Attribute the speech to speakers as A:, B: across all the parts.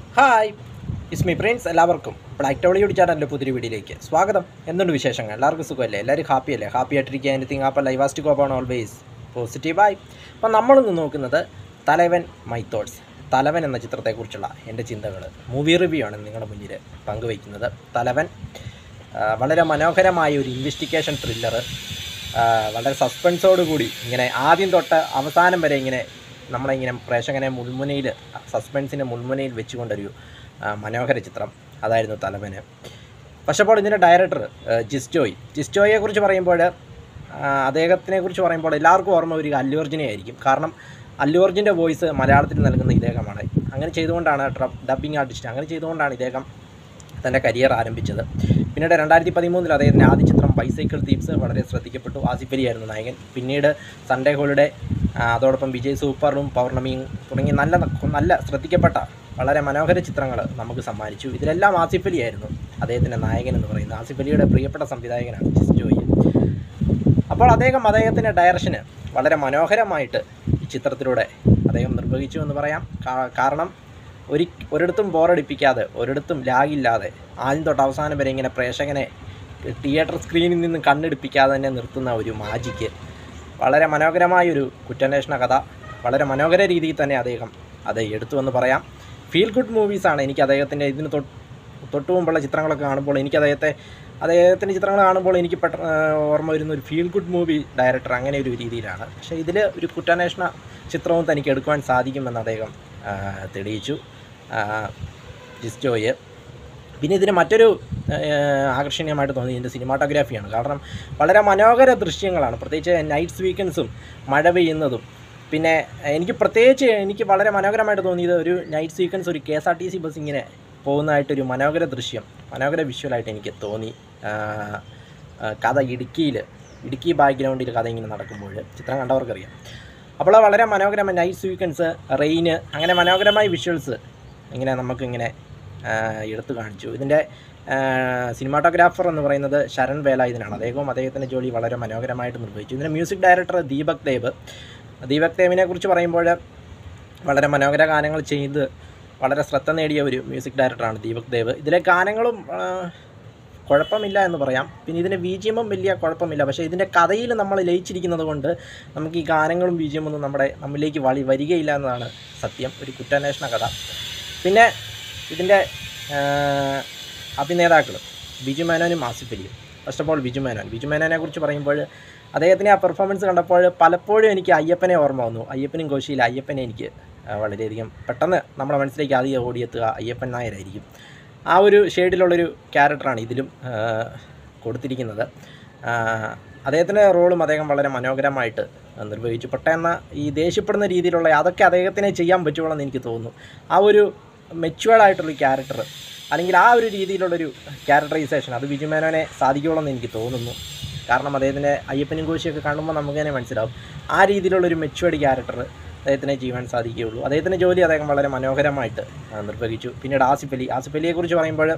A: hi Ismi Prince എല്ലാവർക്കും black ടോളിയോട് ചാനലിൻ്റെ പുതിയ വീഡിയോയിലേക്ക് സ്വാഗതം എന്തുണ്ട് വിശേഷങ്ങൾ എല്ലാവർക്കും സുഖമല്ലേ എല്ലാവരും ഹാപ്പി അല്ലേ ഹാപ്പി ആയിട്ടിരിക്കുക എനിത്തിങ് ആപ്പ് ലൈവാസ്റ്റ് കോപ്പാണ് ഓൾവേസ് പോസിറ്റീവായി അപ്പം നമ്മളിന്ന് നോക്കുന്നത് തലവൻ മൈ തോട്ട്സ് തലവൻ എന്ന ചിത്രത്തെക്കുറിച്ചുള്ള എൻ്റെ ചിന്തകൾ മൂവി റിവ്യൂ ആണ് നിങ്ങളുടെ മുന്നിൽ പങ്കുവയ്ക്കുന്നത് തലവൻ ആ, വളരെ മനോഹരമായ ഒരു ഇൻവെസ്റ്റിഗേഷൻ ത്രില്ലർ വളരെ സസ്പെൻസോട് കൂടി ഇങ്ങനെ ആദ്യം തൊട്ട് അവസാനം വരെ ഇങ്ങനെ നമ്മളെ ഇങ്ങനെ പ്രേക്ഷകനെ മുൾമുനയിൽ സസ്പെൻസിൻ്റെ മുൾമുനയിൽ വെച്ചുകൊണ്ടൊരു ആ, മനോഹര ചിത്രം അതായിരുന്നു തലവന് പക്ഷേ അപ്പോൾ ഇതിൻ്റെ ഡയറക്ടർ ജിസ്റ്റോയ് ജിസ്റ്റോയെ കുറിച്ച് പറയുമ്പോൾ അദ്ദേഹത്തിനെ കുറിച്ച് പറയുമ്പോൾ എല്ലാവർക്കും ഓർമ്മ വരിക അല്ലു അർജുനെ ആയിരിക്കും കാരണം അല്ലു അർജുൻ്റെ വോയിസ് മലയാളത്തിൽ നൽകുന്ന ഇദ്ദേഹമാണ് അങ്ങനെ ചെയ്തുകൊണ്ടാണ് ഡബിങ് ആർട്ടിസ്റ്റ് അങ്ങനെ ചെയ്തുകൊണ്ടാണ് ഇദ്ദേഹം തൻ്റെ കരിയർ ആരംഭിച്ചത് പിന്നീട് രണ്ടായിരത്തി പതിമൂന്നിൽ അദ്ദേഹത്തിൻ്റെ ആദ്യ ചിത്രം ബൈസൈക്കിൾ തീപ്സ് വളരെ ശ്രദ്ധിക്കപ്പെട്ടു ആസിഫ് അലി ആയിരുന്നു നായകൻ പിന്നീട് സൺഡേ ഹോളിഡേ ആ, അതോടൊപ്പം വിജയ് സൂപ്പറും പൗർണമിയും തുടങ്ങി നല്ല നല്ല ശ്രദ്ധിക്കപ്പെട്ട വളരെ മനോഹര ചിത്രങ്ങൾ നമുക്ക് സമ്മാനിച്ചു ഇതിലെല്ലാം ആസിഫ് അലി ആയിരുന്നു അദ്ദേഹത്തിൻ്റെ നായകൻ എന്ന് പറയുന്നത് ആസിഫ് അലിയുടെ പ്രിയപ്പെട്ട സംവിധായകനാണ് ജിസ്റ്റോയി അപ്പോൾ അദ്ദേഹം അദ്ദേഹത്തിൻ്റെ ഡയറക്ഷന് വളരെ മനോഹരമായിട്ട് ഈ ചിത്രത്തിലൂടെ അദ്ദേഹം നിർവഹിച്ചു എന്ന് പറയാം കാ- കാരണം ഒരു ഒരിടത്തും ബോറടിപ്പിക്കാതെ ഒരിടത്തും ലാഗില്ലാതെ ആദ്യം തൊട്ട് അവസാനം വരെ ഇങ്ങനെ പ്രേക്ഷകനെ തിയേറ്റർ സ്ക്രീനിൽ നിന്ന് കണ്ണെടുപ്പിക്കാതെ തന്നെ നിർത്തുന്ന ഒരു മാജിക്ക് വളരെ മനോഹരമായൊരു കുറ്റാന്വേഷണ കഥ വളരെ മനോഹര രീതിയിൽ തന്നെ അദ്ദേഹം അത് എടുത്തു എന്ന് പറയാം ഫീൽ ഗുഡ് മൂവീസാണ് എനിക്ക് അദ്ദേഹത്തിൻ്റെ ഇതിന് തൊട്ട് തൊട്ട് മുമ്പുള്ള ചിത്രങ്ങളൊക്കെ കാണുമ്പോൾ എനിക്ക് അദ്ദേഹത്തെ അദ്ദേഹത്തിൻ്റെ ചിത്രങ്ങൾ കാണുമ്പോൾ എനിക്ക് പെട്ടെന്ന് ഓർമ്മ വരുന്ന ഒരു ഫീൽ ഗുഡ് മൂവി ഡയറക്ടർ അങ്ങനെ ഒരു രീതിയിലാണ് പക്ഷേ ഇതിൽ ഒരു കുറ്റാന്വേഷണ ചിത്രവും തനിക്ക് എടുക്കുവാൻ സാധിക്കുമെന്ന് അദ്ദേഹം ആ, തെളിയിച്ചു ആ, ജിസ്റ്റോയ് പിന്നെ ഇതിന് മറ്റൊരു ആ, ആകർഷണീയമായിട്ട് തോന്നി ഇതിൻ്റെ സിനിമാട്ടോഗ്രാഫിയാണ് കാരണം വളരെ മനോഹര ദൃശ്യങ്ങളാണ് പ്രത്യേകിച്ച് നൈറ്റ്സ് വീക്കെൻഡ്സും മഴ പെയ്യുന്നതും പിന്നെ എനിക്ക് പ്രത്യേകിച്ച് എനിക്ക് വളരെ മനോഹരമായിട്ട് തോന്നിയത് ഒരു നൈറ്റ് സീക്വൻസ് ഒരു K S R T C bus ഇങ്ങനെ പോകുന്നതായിട്ടൊരു മനോഹര ദൃശ്യം മനോഹര വിഷ്വലായിട്ട് എനിക്ക് തോന്നി ആ, ആ, കഥ ഇടുക്കിയിൽ ഇടുക്കി ബാക്ക്ഗ്രൗണ്ടിൽ കഥ ഇങ്ങനെ നടക്കുമ്പോൾ ചിത്രം കണ്ടവർക്കറിയാം അപ്പോൾ വളരെ മനോഹരമായ നൈറ്റ് സീക്വൻസ് റെയിന് അങ്ങനെ മനോഹരമായ വിഷ്വൽസ് ഇങ്ങനെ നമുക്കിങ്ങനെ ആ, എടുത്തു കാണിച്ചു ഇതിൻ്റെ സിനിമാട്ടോഗ്രാഫർ എന്ന് പറയുന്നത് ശരൺ വേലായുധനാണ് അദ്ദേഹവും അദ്ദേഹത്തിൻ്റെ ജോലി വളരെ മനോഹരമായിട്ട് നിർവഹിച്ചു ഇതിൻ്റെ മ്യൂസിക് ഡയറക്ടർ ദീപക് ദേവ് ദീപക് ദേവിനെ കുറിച്ച് പറയുമ്പോൾ വളരെ മനോഹര ഗാനങ്ങൾ ചെയ്ത് വളരെ ശ്രദ്ധ നേടിയ ഒരു മ്യൂസിക് ഡയറക്ടറാണ് ദീപക് ദേവ് ഇതിലെ ഗാനങ്ങളും ആ, കുഴപ്പമില്ല എന്ന് പറയാം പിന്നെ ഇതിൻ്റെ ബി ജി എമ്മും വലിയ കുഴപ്പമില്ല പക്ഷേ ഇതിൻ്റെ കഥയിൽ നമ്മൾ ലയിച്ചിരിക്കുന്നത് കൊണ്ട് നമുക്ക് ഈ ഗാനങ്ങളും ബി ജി എമ്മൊന്നും നമ്മുടെ നമ്മളിലേക്ക് വളി വരികയില്ല എന്നതാണ് സത്യം ഒരു കുറ്റാന്വേഷണ കഥ പിന്നെ ഇതിൻ്റെ അഭിനേതാക്കൾ ബിജു മേനോനും ആസിഫ് അലിയും first of all Biju Menon Biju മേനോനെ കുറിച്ച് പറയുമ്പോൾ അദ്ദേഹത്തിൻ്റെ ആ പെർഫോമൻസ് കണ്ടപ്പോൾ പലപ്പോഴും എനിക്ക് അയ്യപ്പനെ ഓർമ്മ വന്നു അയ്യപ്പനും കോശിയിൽ അയ്യപ്പനെ എനിക്ക് ആ, വളരെയധികം പെട്ടെന്ന് നമ്മുടെ മനസ്സിലേക്ക് ആദ്യം ഓടിയെത്തുക അയ്യപ്പൻ നായരായിരിക്കും ആ ഒരു ഷെയ്ഡിലുള്ളൊരു ക്യാരക്ടറാണ് ഇതിലും ആ, കൊടുത്തിരിക്കുന്നത് ആ, അദ്ദേഹത്തിൻ്റെ റോളും അദ്ദേഹം വളരെ മനോഹരമായിട്ട് നിർവഹിച്ചു പെട്ടെന്ന് ഈ ദേഷ്യപ്പെടുന്ന രീതിയിലുള്ള അതൊക്കെ അദ്ദേഹത്തിനെ ചെയ്യാൻ പറ്റുള്ളൂ എന്ന് എനിക്ക് തോന്നുന്നു ആ ഒരു മെച്ചുവേർഡ് ആയിട്ടുള്ള ക്യാരക്ടർ അല്ലെങ്കിൽ ആ ഒരു രീതിയിലുള്ളൊരു ക്യാരക്ടറൈസേഷൻ അത് ബിജു മേനോനെ സാധിക്കുള്ളൂ എന്ന് എനിക്ക് തോന്നുന്നു കാരണം അദ്ദേഹത്തിൻ്റെ അയ്യപ്പനും കോശിയൊക്കെ കാണുമ്പോൾ നമുക്ക് തന്നെ മനസ്സിലാവും ആ രീതിയിലുള്ളൊരു മെച്ചുവേർഡ് ക്യാരക്ടർ അദ്ദേഹത്തിനെ ചെയ്യാൻ സാധിക്കുകയുള്ളൂ അദ്ദേഹത്തിൻ്റെ ജോലി അദ്ദേഹം വളരെ മനോഹരമായിട്ട് ആ, നിർവഹിച്ചു പിന്നീട് ആസിഫ് അലി ആസിഫ് അലിയെക്കുറിച്ച് പറയുമ്പോൾ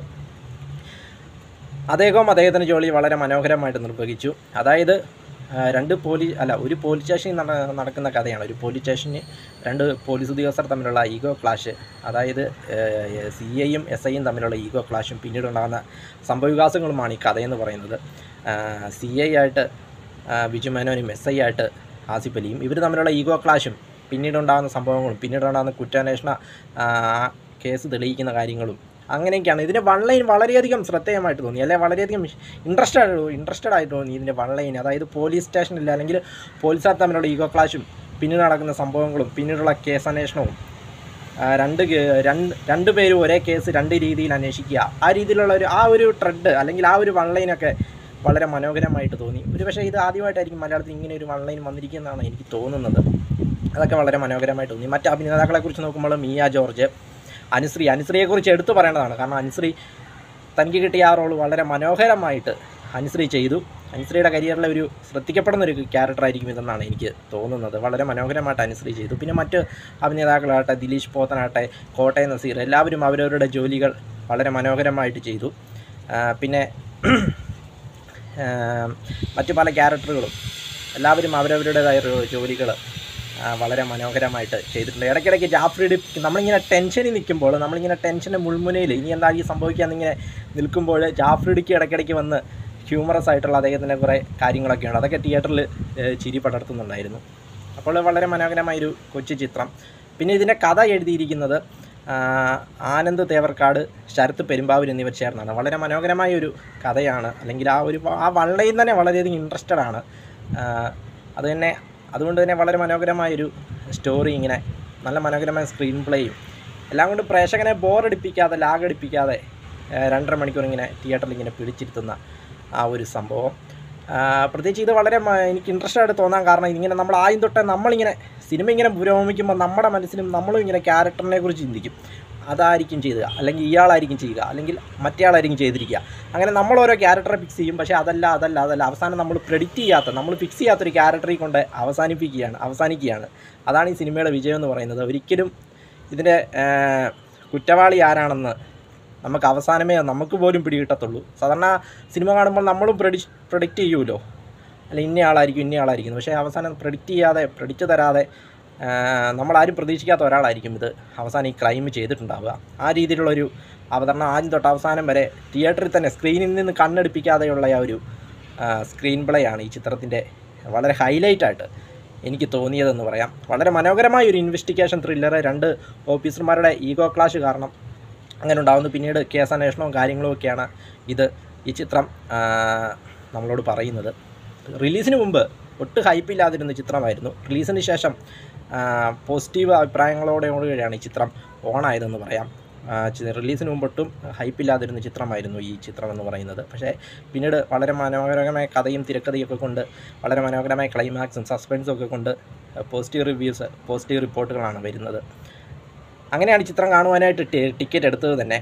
A: അദ്ദേഹവും അദ്ദേഹത്തിൻ്റെ ജോലി വളരെ മനോഹരമായിട്ട് നിർവഹിച്ചു അതായത് ആ, രണ്ട് പോലീസ് അല്ല ഒരു പോലീസ് സ്റ്റേഷനിൽ നട നടക്കുന്ന കഥയാണ് ഒരു പോലീസ് സ്റ്റേഷന് രണ്ട് പോലീസ് ഉദ്യോഗസ്ഥർ തമ്മിലുള്ള ഈഗോ ക്ലാഷ് അതായത് സി ഐയും എസ് ഐയും തമ്മിലുള്ള ഈഗോ ക്ലാഷും പിന്നീട് ഉണ്ടാകുന്ന സംഭവവികാസങ്ങളുമാണ് ഈ കഥയെന്ന് പറയുന്നത് സി ഐ ആയിട്ട് ആ, ബിജു മേനോനും എസ് ഐ ആയിട്ട് ആസിഫ് അലിയും ഇവർ തമ്മിലുള്ള ഈഗോ ക്ലാഷും പിന്നീട് ഉണ്ടാകുന്ന സംഭവങ്ങളും പിന്നീട് ഉണ്ടാകുന്ന കുറ്റാന്വേഷണ ആ, കേസ് തെളിയിക്കുന്ന കാര്യങ്ങളും അങ്ങനെയൊക്കെയാണ് ഇതിൻ്റെ വൺ ലൈൻ വളരെയധികം ശ്രദ്ധേയമായിട്ട് തോന്നി അല്ലെ വളരെയധികം ഇൻട്രസ്റ്റഡ് ഇൻട്രസ്റ്റഡ് ആയിട്ട് തോന്നി ഇതിൻ്റെ വൺ ലൈൻ അതായത് പോലീസ് സ്റ്റേഷനിൽ അല്ലെങ്കിൽ പോലീസുകാർ തമ്മിലുള്ള ഈഗോ ക്ലാഷും പിന്നീട് നടക്കുന്ന സംഭവങ്ങളും പിന്നീടുള്ള കേസ് അന്വേഷണവും ആ, രണ്ട് കേ- രണ്ട് രണ്ട് പേരും ഒരേ കേസ് രണ്ട് രീതിയിൽ അന്വേഷിക്കുക ആ രീതിയിലുള്ള ഒരു ആ ഒരു ട്രെഡ് അല്ലെങ്കിൽ ആ ഒരു വൺ ലൈനൊക്കെ വളരെ മനോഹരമായിട്ട് തോന്നി ഒരു പക്ഷേ ഇത് ആദ്യമായിട്ടായിരിക്കും മലയാളത്തിൽ ഇങ്ങനെ ഒരു വൺ ലൈൻ വന്നിരിക്കുന്നതാണ് എനിക്ക് തോന്നുന്നത് അതൊക്കെ വളരെ മനോഹരമായിട്ട് തോന്നി മറ്റ് അഭിനേതാക്കളെക്കുറിച്ച് നോക്കുമ്പോൾ മിയ ജോർജ് അനുശ്രീ അനുശ്രീയെക്കുറിച്ച് എടുത്തു പറയേണ്ടതാണ് കാരണം അനുശ്രീ തനിക്ക് കിട്ടിയ ആ റോൾ വളരെ മനോഹരമായിട്ട് അനുശ്രീ ചെയ്തു അനുശ്രീയുടെ കരിയറിലെ ഒരു ശ്രദ്ധിക്കപ്പെടുന്ന ഒരു ക്യാരക്ടറായിരിക്കും ഇതെന്നാണ് എനിക്ക് തോന്നുന്നത് വളരെ മനോഹരമായിട്ട് അനുശ്രീ ചെയ്തു പിന്നെ മറ്റ് അഭിനേതാക്കളാകട്ടെ ദിലീഷ് പോത്തനാകട്ടെ കോട്ടയം നസീർ എല്ലാവരും അവരവരുടെ ജോലികൾ വളരെ മനോഹരമായിട്ട് ചെയ്തു ആ, പിന്നെ ആ, മറ്റു പല ക്യാരക്ടറുകളും എല്ലാവരും അവരവരുടേതായ ജോലികൾ ആ, വളരെ മനോഹരമായിട്ട് ചെയ്തിട്ടുണ്ട് ഇടയ്ക്കിടയ്ക്ക് ജാഫ്രിയുടെ നമ്മളിങ്ങനെ ടെൻഷനിൽ നിൽക്കുമ്പോൾ നമ്മളിങ്ങനെ ടെൻഷൻ്റെ മുൾമുനയിൽ ഇനി എന്തായിരിക്കും സംഭവിക്കാന്നിങ്ങനെ നിൽക്കുമ്പോൾ ജാഫ്രിഡിക്ക് ഇടയ്ക്കിടയ്ക്ക് വന്ന് ഹ്യൂമറസ് ആയിട്ടുള്ള അദ്ദേഹത്തിൻ്റെ കുറേ കാര്യങ്ങളൊക്കെയുണ്ട് അതൊക്കെ തിയേറ്ററിൽ ചിരി പടർത്തുന്നുണ്ടായിരുന്നു അപ്പോൾ വളരെ മനോഹരമായൊരു കൊച്ചു ചിത്രം പിന്നെ ഇതിൻ്റെ കഥ എഴുതിയിരിക്കുന്നത് ആ, ആനന്ദ് തേവർക്കാട് ശരത്ത് പെരുമ്പാവൂർ എന്നിവർ ചേർന്നാണ് വളരെ മനോഹരമായ ഒരു കഥയാണ് അല്ലെങ്കിൽ ആ ഒരു ആ വള്ളയിൽ തന്നെ വളരെയധികം ഇൻട്രസ്റ്റഡ് ആണ് ആ, അത് തന്നെ അതുകൊണ്ട് തന്നെ വളരെ മനോഹരമായൊരു സ്റ്റോറി ഇങ്ങനെ നല്ല മനോഹരമായ സ്ക്രീൻ പ്ലേയും എല്ലാം കൊണ്ട് പ്രേക്ഷകനെ ബോറടിപ്പിക്കാതെ ലാഗടിപ്പിക്കാതെ ആ, രണ്ടര മണിക്കൂർ ഇങ്ങനെ തിയേറ്ററിൽ ഇങ്ങനെ പിടിച്ചിരുത്തുന്ന ആ ഒരു സംഭവം ആ, പ്രത്യേകിച്ച് ഇത് വളരെ മ- എനിക്ക് ഇൻട്രസ്റ്റ് ആയിട്ട് തോന്നാൻ കാരണം ഇങ്ങനെ നമ്മൾ ആദ്യം തൊട്ടേ നമ്മളിങ്ങനെ സിനിമ ഇങ്ങനെ പുരോഗമിക്കുമ്പോൾ നമ്മുടെ മനസ്സിലും നമ്മളും ഇങ്ങനെ ക്യാരക്ടറിനെ കുറിച്ച് ചിന്തിക്കും അതായിരിക്കും ചെയ്യുക അല്ലെങ്കിൽ ഇയാളായിരിക്കും ചെയ്യുക അല്ലെങ്കിൽ മറ്റേയാളായിരിക്കും ചെയ്തിരിക്കുക അങ്ങനെ നമ്മൾ ഓരോ ക്യാരക്ടറെ ഫിക്സ് ചെയ്യും പക്ഷേ അതല്ല അതല്ല അതല്ല അവസാനം നമ്മൾ പ്രെഡിക്റ്റ് ചെയ്യാത്ത നമ്മൾ ഫിക്സ് ചെയ്യാത്തൊരു ക്യാരക്ടറെ കൊണ്ട് അവസാനിപ്പിക്കുകയാണ് അവസാനിക്കുകയാണ് അതാണ് ഈ സിനിമയുടെ വിജയം എന്ന് പറയുന്നത് ഒരിക്കലും ഇതിൻ്റെ ആ, കുറ്റവാളി ആരാണെന്ന് നമുക്ക് അവസാനമേ നമുക്ക് പോലും പിടികിട്ടത്തുള്ളൂ സാധാരണ സിനിമ കാണുമ്പോൾ നമ്മളും പ്രഡി പ്രഡിക്റ്റ് ചെയ്യുമല്ലോ അല്ല ഇന്ന ആളായിരിക്കും ഇന്ന ആളായിരിക്കും പക്ഷേ അവസാനം പ്രഡിക്റ്റ് ചെയ്യാതെ പ്രഡിക്റ്റ് തരാതെ ആ, നമ്മളാരും പ്രതീക്ഷിക്കാത്ത ഒരാളായിരിക്കും ഇത് അവസാനം ഈ ക്രൈം ചെയ്തിട്ടുണ്ടാവുക ആ രീതിയിലുള്ളൊരു അവതരണം ആദ്യം തൊട്ട് അവസാനം വരെ തിയേറ്ററിൽ തന്നെ സ്ക്രീനിൽ നിന്ന് കണ്ണെടുപ്പിക്കാതെയുള്ള ആ ഒരു സ്ക്രീൻ പ്ലേ ആണ് ഈ ചിത്രത്തിൻ്റെ വളരെ ഹൈലൈറ്റ് ആയിട്ട് എനിക്ക് തോന്നിയതെന്ന് പറയാം വളരെ മനോഹരമായ ഒരു ഇൻവെസ്റ്റിഗേഷൻ ത്രില്ലർ രണ്ട് ഓഫീസർമാരുടെ ഈഗോ ക്ലാഷ് കാരണം അങ്ങനെ ഉണ്ടാകുന്നു പിന്നീട് കേസ് അന്വേഷണവും കാര്യങ്ങളും ഒക്കെയാണ് ഇത് ഈ ചിത്രം ആ, നമ്മളോട് പറയുന്നത് റിലീസിന് മുമ്പ് ഒട്ടും ഹൈപ്പില്ലാതിരുന്ന ചിത്രമായിരുന്നു റിലീസിന് ശേഷം ആ, പോസിറ്റീവ് അഭിപ്രായങ്ങളോടെയാണ് ഈ ചിത്രം ഓണായതെന്ന് പറയാം ആ, ചി- റിലീസിന് മുമ്പ് ഒട്ടും ഹൈപ്പില്ലാതിരുന്ന ചിത്രമായിരുന്നു ഈ ചിത്രം എന്ന് പറയുന്നത് പക്ഷേ പിന്നീട് വളരെ മനോഹരമായ കഥയും തിരക്കഥയൊക്കെ കൊണ്ട് വളരെ മനോഹരമായ ക്ലൈമാക്സും സസ്പെൻസും ഒക്കെ കൊണ്ട് പോസിറ്റീവ് റിവ്യൂസ് പോസിറ്റീവ് റിപ്പോർട്ടുകളാണ് വരുന്നത് അങ്ങനെയാണ് ഈ ചിത്രം കാണുവാനായിട്ട് ടി- ടിക്കറ്റ് എടുത്തത് തന്നെ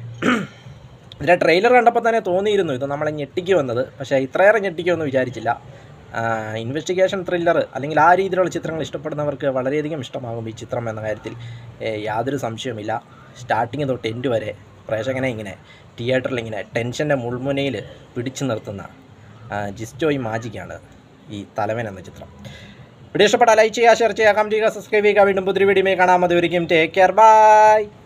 A: ഇതിൻ്റെ ട്രെയിലർ കണ്ടപ്പോൾ തന്നെ തോന്നിയിരുന്നു ഇത് നമ്മളെ ഞെട്ടിക്കുമെന്നത് പക്ഷേ ഇത്രയേറെ ഞെട്ടിക്കുമെന്ന് വിചാരിച്ചില്ല ഇൻവെസ്റ്റിഗേഷൻ ത്രില്ലർ അല്ലെങ്കിൽ ആ രീതിയിലുള്ള ചിത്രങ്ങൾ ഇഷ്ടപ്പെടുന്നവർക്ക് വളരെയധികം ഇഷ്ടമാകും ഈ ചിത്രം എന്ന കാര്യത്തിൽ ഏ, യാതൊരു സംശയവുമില്ല സ്റ്റാർട്ടിങ് തൊട്ട് എൻഡ് വരെ പ്രേക്ഷകനെ ഇങ്ങനെ തിയേറ്ററിൽ ഇങ്ങനെ ടെൻഷൻ്റെ മുൾമുനയിൽ പിടിച്ചു നിർത്തുന്ന ആ, ജിസ്റ്റോയ് മാജിക്കാണ് ഈ തലവൻ എന്ന ചിത്രം വീഡിയോ ഇഷ്ടപ്പെട്ടാൽ ലൈക്ക് ചെയ്യുക ഷെയർ ചെയ്യുക കമൻറ്റ് ചെയ്യുക സബ്സ്ക്രൈബ് ചെയ്യുക വീണ്ടും പുതിയ വീഡിയോ കാണാൻ മതി ഒരിക്കലും ടേക്ക് കെയർ ബൈ